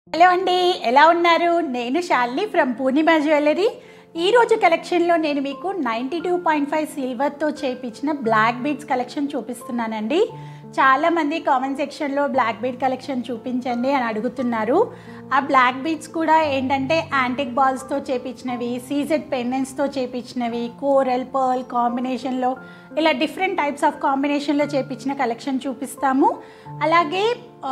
hello అండి ఎలా ఉన్నారు నేను శాలిని ఫ్రమ్ పూర్ణిమ జ్యువెలరీ ఈరోజు కలెక్షన్లో నేను మీకు నైంటీ టూ పాయింట్ ఫైవ్ సిల్వర్తో చేయించిన బ్లాక్ బీడ్స్ కలెక్షన్ చూపిస్తున్నానండి చాలామంది కామెంట్ సెక్షన్లో బ్లాక్ బీడ్ కలెక్షన్ చూపించండి అని అడుగుతున్నారు ఆ బ్లాక్ బీడ్స్ కూడా ఏంటంటే యాంటిక్ బాల్స్తో చేపించినవి సీజెడ్ పెండెంట్స్తో చేపించినవి కోరల్ పర్ల్ కాంబినేషన్లో ఇలా డిఫరెంట్ టైప్స్ ఆఫ్ కాంబినేషన్లో చేపించిన కలెక్షన్ చూపిస్తాము అలాగే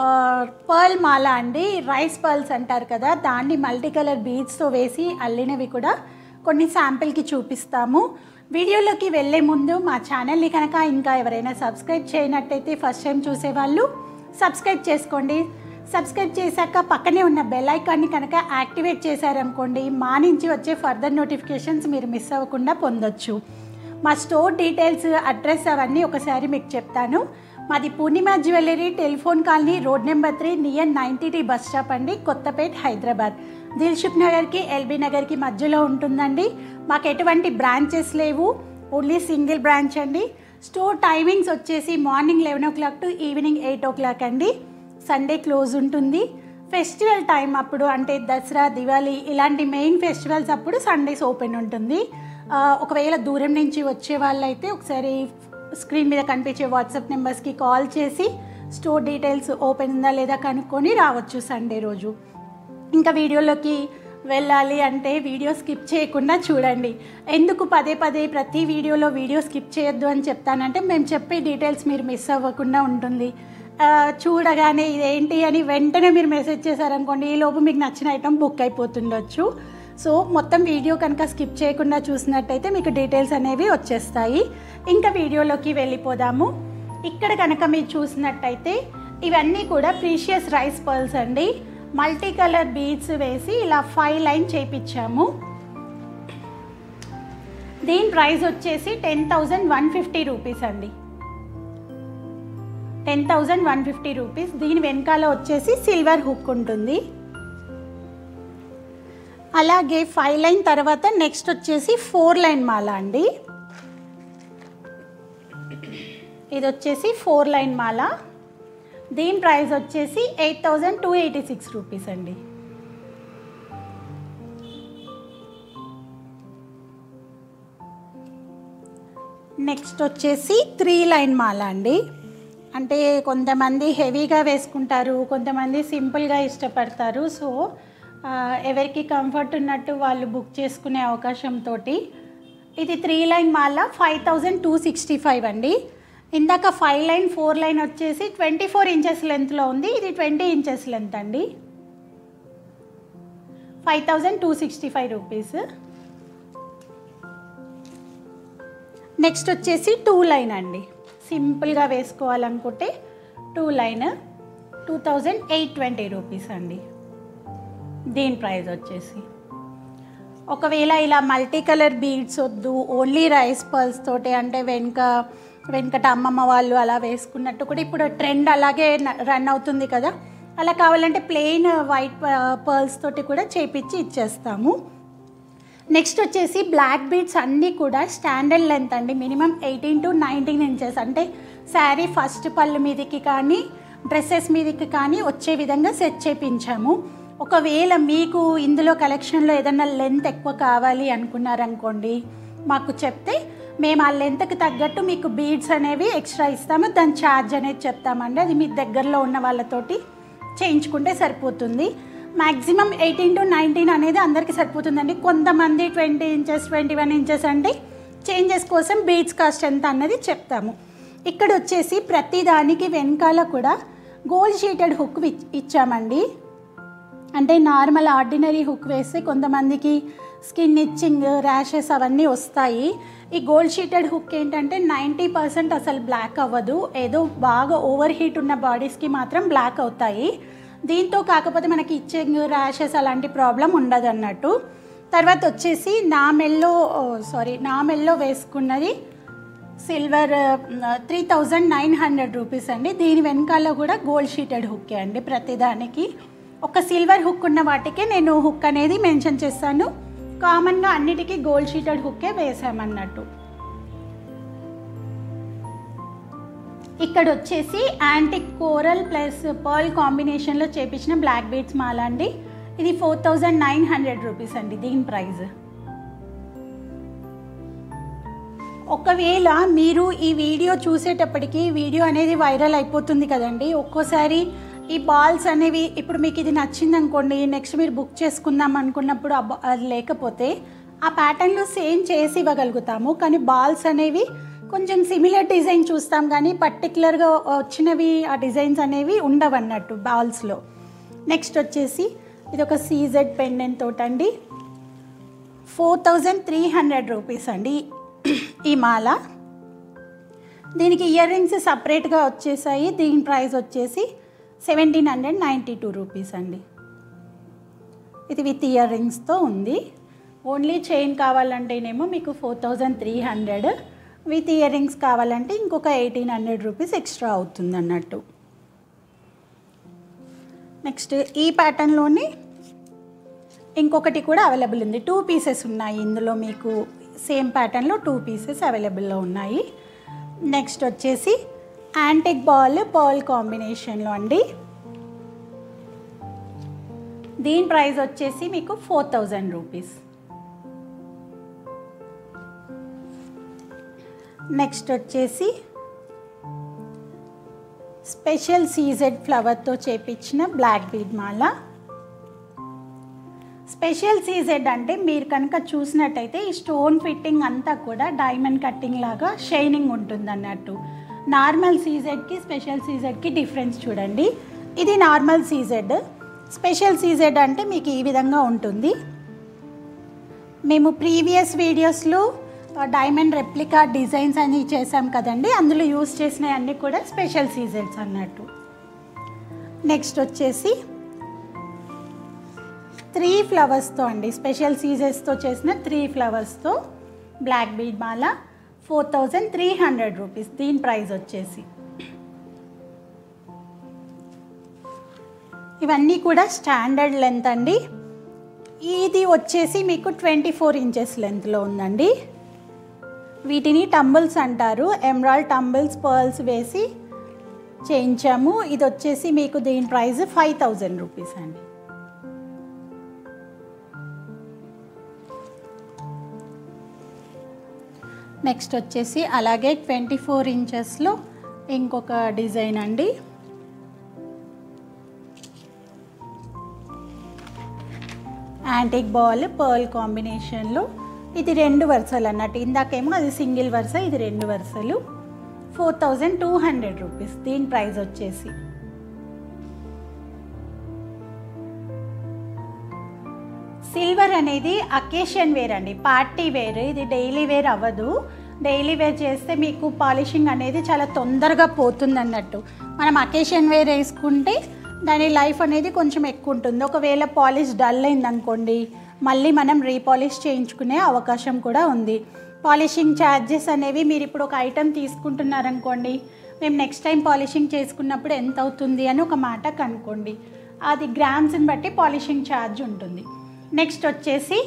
పర్ల్ మాల అండి రైస్ పర్ల్స్ అంటారు కదా దాన్ని మల్టీ కలర్ బీడ్స్తో వేసి అల్లినవి కూడా కొన్ని శాంపిల్కి చూపిస్తాము వీడియోలోకి వెళ్ళే ముందు మా ఛానల్ని కనుక ఇంకా ఎవరైనా సబ్స్క్రైబ్ చేయనట్టయితే ఫస్ట్ టైం చూసేవాళ్ళు సబ్స్క్రైబ్ చేసుకోండి సబ్స్క్రైబ్ చేశాక పక్కనే ఉన్న బెల్ ఐకాన్ని కనుక యాక్టివేట్ చేశారనుకోండి మా నుంచి వచ్చే ఫర్దర్ నోటిఫికేషన్స్ మీరు మిస్ అవ్వకుండా పొందొచ్చు మా స్టోర్ డీటెయిల్స్ అడ్రస్ అవన్నీ ఒకసారి మీకు చెప్తాను మాది Purnima jewellery telephone colony road number three near ninety T bus stop అండి కొత్తపేట్ హైదరాబాద్ దిల్షుక్ నగర్కి ఎల్బీ నగర్కి మధ్యలో ఉంటుందండి మాకు ఎటువంటి బ్రాంచెస్ లేవు ఓన్లీ సింగిల్ బ్రాంచ్ అండి స్టోర్ టైమింగ్స్ వచ్చేసి morning eleven o'clock to evening eight o'clock అండి సండే క్లోజ్ ఉంటుంది ఫెస్టివల్ టైం అప్పుడు అంటే దసరా దివాళీ ఇలాంటి మెయిన్ ఫెస్టివల్స్ అప్పుడు సండేస్ ఓపెన్ ఉంటుంది ఆ, ఒకవేళ దూరం నుంచి వచ్చే వాళ్ళైతే ఒకసారి స్క్రీన్ మీద కనిపించే వాట్సాప్ నెంబర్స్కి కాల్ చేసి స్టోర్ డీటెయిల్స్ ఓపెన్ ఉందా లేదా కనుక్కొని రావచ్చు సండే రోజు ఇంకా వీడియోలోకి వెళ్ళాలి అంటే వీడియో స్కిప్ చేయకుండా చూడండి ఎందుకు పదే పదే ప్రతి వీడియోలో వీడియో స్కిప్ చేయొద్దు అని చెప్తానంటే మేము చెప్పే డీటెయిల్స్ మీరు మిస్ అవ్వకుండా ఉంటుంది ఆ, చూడగానే ఇదేంటి అని వెంటనే మీరు మెసేజ్ చేశారనుకోండి ఈ లోపు మీకు నచ్చిన ఐటమ్ బుక్ అయిపోతుండొచ్చు సో మొత్తం వీడియో కనుక స్కిప్ చేయకుండా చూసినట్టయితే మీకు డీటెయిల్స్ అనేవి వచ్చేస్తాయి ఇంకా వీడియోలోకి వెళ్ళిపోదాము ఇక్కడ కనుక మీరు చూసినట్టయితే ఇవన్నీ కూడా ప్రీషియస్ రైస్ పర్ల్స్ అండి మల్టీ కలర్ బీడ్స్ వేసి ఇలా ఫైవ్ లైన్ చేపించాము దీని ప్రైస్ వచ్చేసి ten thousand one fifty rupees అండి ten thousand one fifty rupees దీని వెనకాల వచ్చేసి సిల్వర్ హుక్ ఉంటుంది అలాగే ఫైవ్ లైన్ తర్వాత నెక్స్ట్ వచ్చేసి ఫోర్ లైన్ మాల అండి ఇది వచ్చేసి ఫోర్ లైన్ మాల దీని ప్రైస్ వచ్చేసి eight thousand two eighty six rupees అండి నెక్స్ట్ వచ్చేసి త్రీ లైన్ మాల అండి అంటే కొంతమంది హెవీగా వేసుకుంటారు కొంతమంది సింపుల్గా ఇష్టపడతారు సో ఆ, ఎవరికి కంఫర్ట్ ఉన్నట్టు వాళ్ళు బుక్ చేసుకునే అవకాశంతో ఇది త్రీ లైన్ మాల five thousand two sixty five అండి ఇందాక ఫైవ్ లైన్ ఫోర్ లైన్ వచ్చేసి ట్వంటీ ఫోర్ ఇంచెస్ లెంత్లో ఉంది ఇది ట్వంటీ ఇంచెస్ లెంత్ అండి five thousand two sixty five rupees next వచ్చేసి టూ లైన్ అండి సింపుల్గా వేసుకోవాలనుకుంటే two line two thousand eight twenty rupees అండి దీని ప్రైస్ వచ్చేసి ఒకవేళ ఇలా మల్టీ కలర్ బీడ్స్ వద్దు ఓన్లీ రైస్ పర్ల్స్ తోటి అంటే వెనుక వెనుకట అమ్మమ్మ వాళ్ళు అలా వేసుకున్నట్టు కూడా ఇప్పుడు ట్రెండ్ అలాగే రన్ అవుతుంది కదా అలా కావాలంటే ప్లెయిన్ వైట్ పర్ల్స్ తోటి కూడా చేపించి ఇచ్చేస్తాము నెక్స్ట్ వచ్చేసి బ్లాక్ బీడ్స్ అన్నీ కూడా స్టాండర్డ్ లెంత్ అండి minimum eighteen to nineteen inches అంటే శారీ ఫస్ట్ పళ్ళు మీదకి కానీ డ్రెస్సెస్ మీదకి కానీ వచ్చే విధంగా సెట్ చేపించాము ఒకవేళ మీకు ఇందులో కలెక్షన్లో ఏదైనా లెంత్ ఎక్కువ కావాలి అనుకున్నారనుకోండి మాకు చెప్తే మేము ఆ లెంత్కి తగ్గట్టు మీకు బీడ్స్ అనేవి ఎక్స్ట్రా ఇస్తాము దాని ఛార్జ్ అనేది చెప్తామండి అది మీ దగ్గరలో ఉన్న వాళ్ళతోటి చేయించుకుంటే సరిపోతుంది మ్యాక్సిమం ఎయిటీన్ టు నైన్టీన్ అనేది అందరికీ సరిపోతుందండి కొంతమంది twenty inches twenty one inches అంటే చేంజెస్ కోసం బీడ్స్ కాస్ట్ ఎంత అన్నది చెప్తాము ఇక్కడ వచ్చేసి ప్రతి దానికి వెనకాల కూడా గోల్డ్ షీటెడ్ హుక్ ఇచ్చామండి అంటే నార్మల్ ఆర్డినరీ హుక్ వేస్తే కొంతమందికి స్కిన్ ఇచ్చింగ్ ర్యాషెస్ అవన్నీ వస్తాయి ఈ గోల్డ్ షీటెడ్ హుక్ ఏంటంటే నైంటీ పర్సెంట్ అసలు బ్లాక్ అవ్వదు ఏదో బాగా ఓవర్ హీట్ ఉన్న బాడీస్కి మాత్రం బ్లాక్ అవుతాయి దీంతో కాకపోతే మనకి ఇచ్చింగ్ ర్యాషెస్ అలాంటి ప్రాబ్లం ఉండదు అన్నట్టు తర్వాత వచ్చేసి నా మెల్లో సారీ నా మెల్లో వేసుకున్నది silver three thousand nine hundred rupees అండి దీని వెనకాల కూడా గోల్డ్ షీటెడ్ హుక్కే అండి ప్రతిదానికి ఒక సిల్వర్ హుక్ ఉన్న వాటికే నేను హుక్ అనేది మెన్షన్ చేస్తాను కామన్గా అన్నిటికీ గోల్డ్ షీటెడ్ హుక్కే వేసామన్నట్టు ఇక్కడ వచ్చేసి యాంటిక్ కోరల్ ప్లస్ పర్ల్ కాంబినేషన్లో చేపించిన బ్లాక్ బీడ్స్ మాల అండి ఇది four thousand nine hundred rupees అండి దీని ప్రైస్ ఒకవేళ మీరు ఈ వీడియో చూసేటప్పటికి వీడియో అనేది వైరల్ అయిపోతుంది కదండి ఒక్కోసారి ఈ బాల్స్ అనేవి ఇప్పుడు మీకు ఇది నచ్చింది అనుకోండి నెక్స్ట్ మీరు బుక్ చేసుకుందాం అనుకున్నప్పుడు ఆ బా- అది లేకపోతే ఆ ప్యాటర్న్లో సేమ్ చేసి ఇవ్వగలుగుతాము కానీ బాల్స్ అనేవి కొంచెం సిమిలర్ డిజైన్ చూస్తాం కానీ పర్టికులర్గా వచ్చినవి ఆ డిజైన్స్ అనేవి ఉండవన్నట్టు బాల్స్లో నెక్స్ట్ వచ్చేసి ఇది ఒక సీజెడ్ పెండెంట్ తోటండి four thousand three hundred rupees అండి ఈ మాల దీనికి ఇయర్ రింగ్స్ సపరేట్గా వచ్చేసాయి దీని ప్రైస్ వచ్చేసి seventeen hundred ninety two rupees అండి ఇది విత్ ఇయర్ రింగ్స్తో ఉంది ఓన్లీ చైన్ కావాలంటేనేమో మీకు four thousand three hundred with ear rings కావాలంటే ఇంకొక ఎయిటీన్ హండ్రెడ్ రూపీస్ ఎక్స్ట్రా అవుతుంది అన్నట్టు నెక్స్ట్ ఈ ప్యాటర్న్లోని ఇంకొకటి కూడా అవైలబుల్ ఉంది టూ పీసెస్ ఉన్నాయి ఇందులో మీకు సేమ్ ప్యాటర్న్లో టూ పీసెస్ అవైలబుల్లో ఉన్నాయి నెక్స్ట్ వచ్చేసి యాంటిక్ బాల్ పర్ల్ కాంబినేషన్లో అండి దీని ప్రైస్ వచ్చేసి మీకు ఫోర్ థౌజండ్ రూపీస్ నెక్స్ట్ వచ్చేసి స్పెషల్ సీజెడ్ ఫ్లవర్తో చేపించిన బ్లాక్ బీడ్ మాల స్పెషల్ సీజెడ్ అంటే మీరు కనుక చూసినట్టయితే ఈ స్టోన్ ఫిట్టింగ్ అంతా కూడా డైమండ్ కట్టింగ్ లాగా షైనింగ్ ఉంటుంది అన్నట్టు నార్మల్ సీజెడ్కి స్పెషల్ సీజెడ్కి డిఫరెన్స్ చూడండి ఇది నార్మల్ సీజెడ్ స్పెషల్ సీజెడ్ అంటే మీకు ఈ విధంగా ఉంటుంది మేము ప్రీవియస్ వీడియోస్లో డైమండ్ రెప్లికా డిజైన్స్ అని చేసాం కదండి అందులో యూస్ చేసినవి అన్నీ కూడా స్పెషల్ సీజెడ్స్ అన్నట్టు నెక్స్ట్ వచ్చేసి త్రీ ఫ్లవర్స్తో అండి స్పెషల్ సీజెస్తో చేసిన త్రీ ఫ్లవర్స్తో బ్లాక్ బీడ్ మాల four thousand three hundred rupees దీని ప్రైస్ వచ్చేసి ఇవన్నీ కూడా స్టాండర్డ్ లెంత్ అండి ఇది వచ్చేసి మీకు ట్వంటీ ఫోర్ ఇంచెస్ లెంత్లో ఉందండి వీటిని టంబుల్స్ అంటారు ఎమరాల్డ్ టంబుల్స్ పర్ల్స్ వేసి చేయించాము ఇది వచ్చేసి మీకు దీని ప్రైస్ ఫైవ్ థౌజండ్ రూపీస్ అండి నెక్స్ట్ వచ్చేసి అలాగే ట్వంటీ ఫోర్ ఇంచెస్లో ఇంకొక డిజైన్ అండి యాంటిక్ బాల్ పర్ల్ కాంబినేషన్లో ఇది రెండు వరుసలు అన్నట్టు ఇందాకేమో అది సింగిల్ వరుస ఇది రెండు వరుసలు four thousand two hundred rupees దీని ప్రైస్ వచ్చేసి సిల్వర్ అనేది అకేషన్ వేర్ అండి పార్టీ వేర్ ఇది డైలీ వేర్ అవ్వదు డైలీ వేర్ చేస్తే మీకు పాలిషింగ్ అనేది చాలా తొందరగా పోతుంది అన్నట్టు మనం అకేషన్ వేర్ వేసుకుంటే దాని లైఫ్ అనేది కొంచెం ఎక్కువ ఉంటుంది ఒకవేళ పాలిష్ డల్ అయిందనుకోండి మళ్ళీ మనం రీపాలిష్ చేయించుకునే అవకాశం కూడా ఉంది పాలిషింగ్ ఛార్జెస్ అనేవి మీరు ఇప్పుడు ఒక ఐటెం తీసుకుంటున్నారనుకోండి మేము నెక్స్ట్ టైం పాలిషింగ్ చేసుకున్నప్పుడు ఎంత అవుతుంది అని ఒక మాట కనుక్కోండి అది గ్రామ్స్ని బట్టి పాలిషింగ్ ఛార్జ్ ఉంటుంది నెక్స్ట్ వచ్చేసి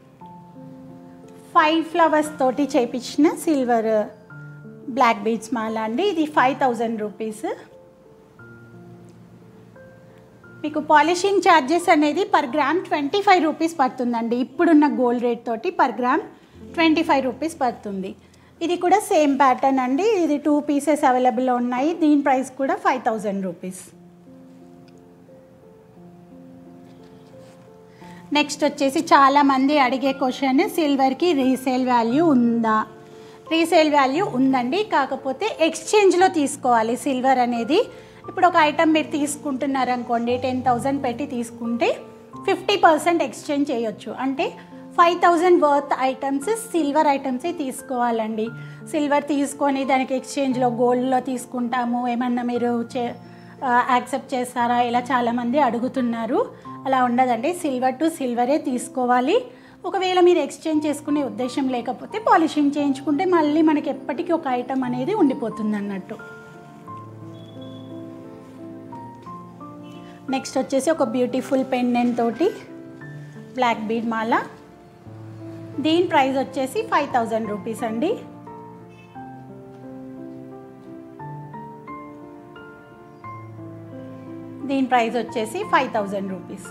ఫైవ్ ఫ్లవర్స్ తోటి చేపించిన సిల్వర్ బ్లాక్ బీడ్స్ మాల అండి ఇది ఫైవ్ థౌజండ్ రూపీస్ మీకు పాలిషింగ్ ఛార్జెస్ అనేది per gram twenty five rupees పడుతుందండి ఇప్పుడున్న గోల్డ్ రేట్ తోటి per gram twenty five rupees పడుతుంది ఇది కూడా సేమ్ ప్యాటర్న్ అండి ఇది టూ పీసెస్ అవైలబుల్లో ఉన్నాయి దీని ప్రైస్ కూడా ఫైవ్ థౌజండ్ రూపీస్ నెక్స్ట్ వచ్చేసి చాలామంది అడిగే క్వశ్చన్ సిల్వర్కి రీసేల్ వాల్యూ ఉందా రీసేల్ వాల్యూ ఉందండి కాకపోతే ఎక్స్చేంజ్లో తీసుకోవాలి సిల్వర్ అనేది ఇప్పుడు ఒక ఐటమ్ మీరు తీసుకుంటున్నారు అనుకోండి టెన్ థౌజండ్ పెట్టి తీసుకుంటే ఫిఫ్టీ పర్సెంట్ ఎక్స్చేంజ్ చేయొచ్చు అంటే five thousand worth items silver ఐటమ్సే తీసుకోవాలండి సిల్వర్ తీసుకొని దానికి ఎక్స్చేంజ్లో గోల్డ్లో తీసుకుంటాము ఏమన్నా మీరు చే యాక్సెప్ట్ చేస్తారా ఇలా చాలామంది అడుగుతున్నారు అలా ఉండదండి సిల్వర్ టు సిల్వరే తీసుకోవాలి ఒకవేళ మీరు ఎక్స్చేంజ్ చేసుకునే ఉద్దేశం లేకపోతే పాలిషింగ్ చేయించుకుంటే మళ్ళీ మనకి ఎప్పటికీ ఒక ఐటమ్ అనేది ఉండిపోతుంది అన్నట్టు నెక్స్ట్ వచ్చేసి ఒక బ్యూటిఫుల్ పెండెంట్ తోటి బ్లాక్ బీడ్ మాల దీని ప్రైస్ వచ్చేసి ఫైవ్ థౌజండ్ రూపీస్ అండి దీని ప్రైస్ వచ్చేసి ఫైవ్ థౌజండ్ రూపీస్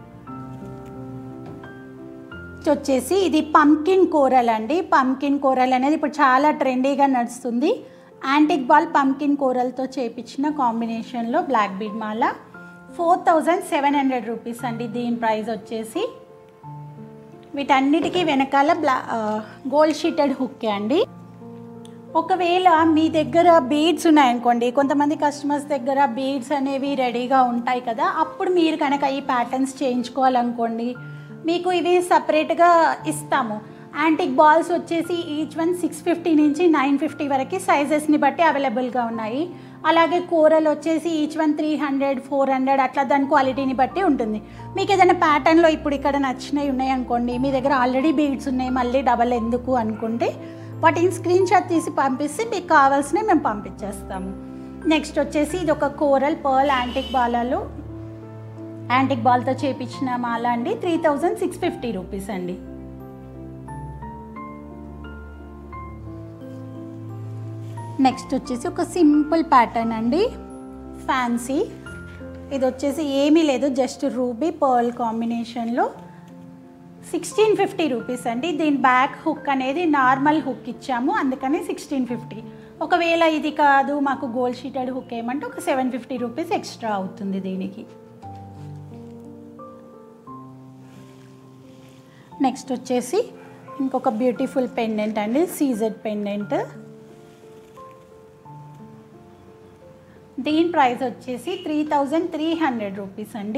ఇది వచ్చేసి ఇది పంకిన్ కోరల్ అండి పంకిన్ కోరల్ అనేది ఇప్పుడు చాలా ట్రెండీగా నడుస్తుంది యాంటిక్ బాల్ పంకిన్ కోరల్తో చేపించిన కాంబినేషన్లో బ్లాక్ బీడ్ మాల four thousand seven hundred rupees అండి దీని ప్రైస్ వచ్చేసి వీటన్నిటికీ వెనకాల బ్లా గోల్డ్ షీటెడ్ హుక్కే అండి ఒకవేళ మీ దగ్గర బీడ్స్ ఉన్నాయనుకోండి కొంతమంది కస్టమర్స్ దగ్గర బీడ్స్ అనేవి రెడీగా ఉంటాయి కదా అప్పుడు మీరు కనుక ఈ ప్యాటర్న్స్ చేయించుకోవాలనుకోండి మీకు ఇవి సపరేట్గా ఇస్తాము యాంటిక్ బాల్స్ వచ్చేసి ఈచ్ వన్ సిక్స్ ఫిఫ్టీ నుంచి నైన్ ఫిఫ్టీ వరకు సైజెస్ని బట్టి అవైలబుల్గా ఉన్నాయి అలాగే కూరలు వచ్చేసి each one three hundred four hundred అట్లా దాని క్వాలిటీని బట్టి ఉంటుంది మీకు ఏదైనా ప్యాటర్న్లో ఇప్పుడు ఇక్కడ నచ్చినవి ఉన్నాయి అనుకోండి మీ దగ్గర ఆల్రెడీ బీడ్స్ ఉన్నాయి మళ్ళీ డబల్ ఎందుకు అనుకుంటే వాటిని స్క్రీన్ షాట్ తీసి పంపిస్తే మీకు కావాల్సినవి మేము పంపించేస్తాము నెక్స్ట్ వచ్చేసి ఇది ఒక కోరల్ పర్ల్ యాంటిక్ బాలాలు యాంటిక్ బాల్తో చేపించిన మాల అండి three thousand six fifty rupees అండి నెక్స్ట్ వచ్చేసి ఒక సింపుల్ ప్యాటర్న్ అండి ఫ్యాన్సీ ఇది వచ్చేసి ఏమీ లేదు జస్ట్ రూబీ పర్ల్ కాంబినేషన్లో సిక్స్టీన్ ఫిఫ్టీ రూపీస్ అండి దీని బ్యాక్ హుక్ అనేది నార్మల్ హుక్ ఇచ్చాము అందుకని సిక్స్టీన్ ఫిఫ్టీ ఒకవేళ ఇది కాదు మాకు గోల్డ్ షీటెడ్ హుక్ ఏమంటే ఒక సెవెన్ ఫిఫ్టీ రూపీస్ ఎక్స్ట్రా అవుతుంది దీనికి నెక్స్ట్ వచ్చేసి ఇంకొక బ్యూటిఫుల్ పెండెంట్ అండి సీజెడ్ పెండెంట్ దీని ప్రైస్ వచ్చేసి three thousand three hundred rupees అండి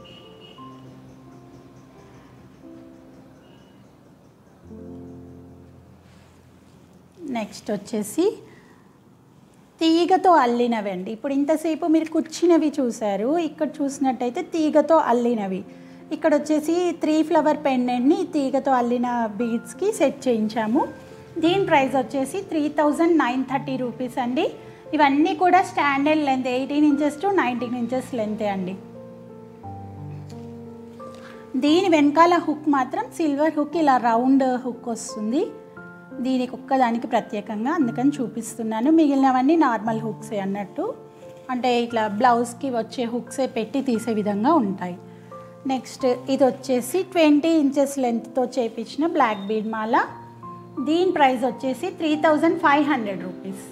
నెక్స్ట్ వచ్చేసి తీగతో అల్లినవి అండి ఇప్పుడు ఇంతసేపు మీరు కూర్చున్నవి చూసారు ఇక్కడ చూసినట్టయితే తీగతో అల్లినవి ఇక్కడ వచ్చేసి త్రీ ఫ్లవర్ పెండెంట్ని తీగతో అల్లిన బీడ్స్కి సెట్ చేయించాము దీని ప్రైస్ వచ్చేసి three thousand nine thirty rupees అండి ఇవన్నీ కూడా standard length eighteen inches to nineteen inches లెంతే అండి దీని వెనకాల హుక్ మాత్రం సిల్వర్ హుక్ ఇలా రౌండ్ హుక్ వస్తుంది దీనికి ఒక్కదానికి ప్రత్యేకంగా అందుకని చూపిస్తున్నాను మిగిలినవన్నీ నార్మల్ హుక్సే అన్నట్టు అంటే ఇట్లా బ్లౌజ్కి వచ్చే హుక్సే పెట్టి తీసే విధంగా ఉంటాయి నెక్స్ట్ ఇది వచ్చేసి ట్వంటీ ఇంచెస్ లెంత్తో చేపించిన బ్లాక్ బీడ్ మాల దీని ప్రైస్ వచ్చేసి three thousand five hundred rupees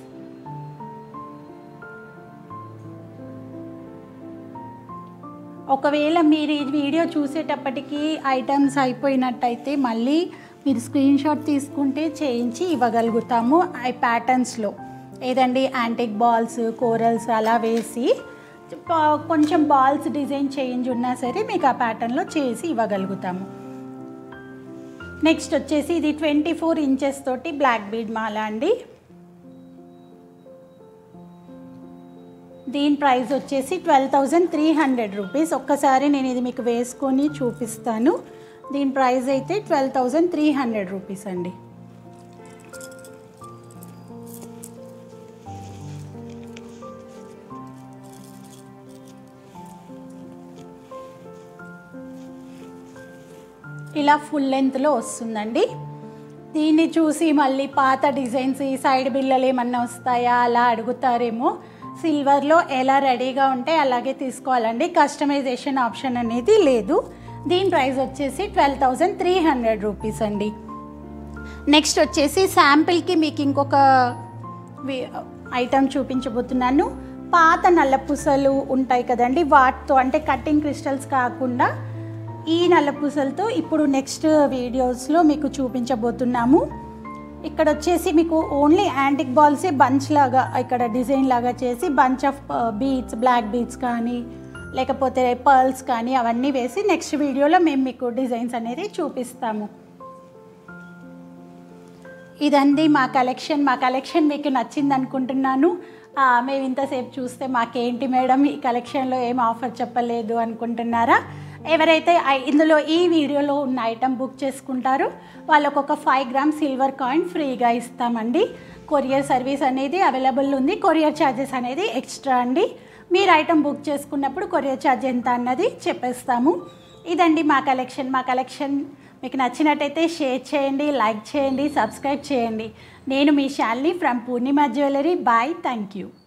ఒకవేళ మీరు ఈ వీడియో చూసేటప్పటికి ఐటమ్స్ అయిపోయినట్టయితే మళ్ళీ మీరు స్క్రీన్ షాట్ తీసుకుంటే చేయించి ఇవ్వగలుగుతాము ఈ ప్యాటర్న్స్లో ఏదండి యాంటిక్ బాల్స్ కోరల్స్ అలా వేసి ప- కొంచెం బాల్స్ డిజైన్ చేంజ్ ఉన్నా సరే మీకు ఆ ప్యాటర్న్లో చేసి ఇవ్వగలుగుతాము నెక్స్ట్ వచ్చేసి ఇది ట్వంటీ ఫోర్ ఇంచెస్ తోటి బ్లాక్ బీడ్ మాల అండి దీని ప్రైస్ వచ్చేసి twelve thousand three hundred rupees ఒక్కసారి నేను ఇది మీకు వేసుకొని చూపిస్తాను దీని ప్రైస్ అయితే twelve thousand three hundred rupees అండి ఇలా ఫుల్ లెంత్లో వస్తుందండి దీన్ని చూసి మళ్ళీ పాత డిజైన్స్ ఈ సైడ్ బిల్లలు ఏమన్నా వస్తాయా అలా అడుగుతారేమో సిల్వర్లో ఎలా రెడీగా ఉంటే అలాగే తీసుకోవాలండి కస్టమైజేషన్ ఆప్షన్ అనేది లేదు దీని ప్రైస్ వచ్చేసి twelve thousand three hundred rupees అండి నెక్స్ట్ వచ్చేసి శాంపిల్కి మీకు ఇంకొక ఐటమ్ చూపించబోతున్నాను పాత నల్ల పూసలు ఉంటాయి కదండి వాటితో అంటే కట్టింగ్ క్రిస్టల్స్ కాకుండా ఈ నల్ల పూసలతో ఇప్పుడు నెక్స్ట్ వీడియోస్లో మీకు చూపించబోతున్నాము ఇక్కడ వచ్చేసి మీకు ఓన్లీ యాంటిక్ బాల్సే బంచ్ లాగా ఇక్కడ డిజైన్ లాగా చేసి bunch of beads black beads కానీ లేకపోతే పర్ల్స్ కానీ అవన్నీ వేసి నెక్స్ట్ వీడియోలో మేము మీకు డిజైన్స్ అనేది చూపిస్తాము ఇదండి మా కలెక్షన్ మా కలెక్షన్ మీకు నచ్చింది అనుకుంటున్నాను ఆ, మేము ఇంతసేపు చూస్తే మాకేంటి మేడం ఈ కలెక్షన్లో ఏం ఆఫర్ చెప్పలేదు అనుకుంటున్నారా ఎవరైతే ఐ- ఇందులో ఈ వీడియోలో ఉన్న ఐటమ్ బుక్ చేసుకుంటారో వాళ్ళకు ఒక ఫైవ్ గ్రామ్ సిల్వర్ కాయిన్ ఫ్రీగా ఇస్తామండి కొరియర్ సర్వీస్ అనేది అవైలబుల్ ఉంది కొరియర్ ఛార్జెస్ అనేది ఎక్స్ట్రా అండి మీరు ఐటమ్ బుక్ చేసుకున్నప్పుడు కొరియర్ ఛార్జ్ ఎంత అన్నది చెప్పేస్తాము ఇదండి మా కలెక్షన్ మా కలెక్షన్ మీకు నచ్చినట్టయితే షేర్ చేయండి లైక్ చేయండి సబ్స్క్రైబ్ చేయండి నేను మీ Shalini from Purnima jewellery bye thank you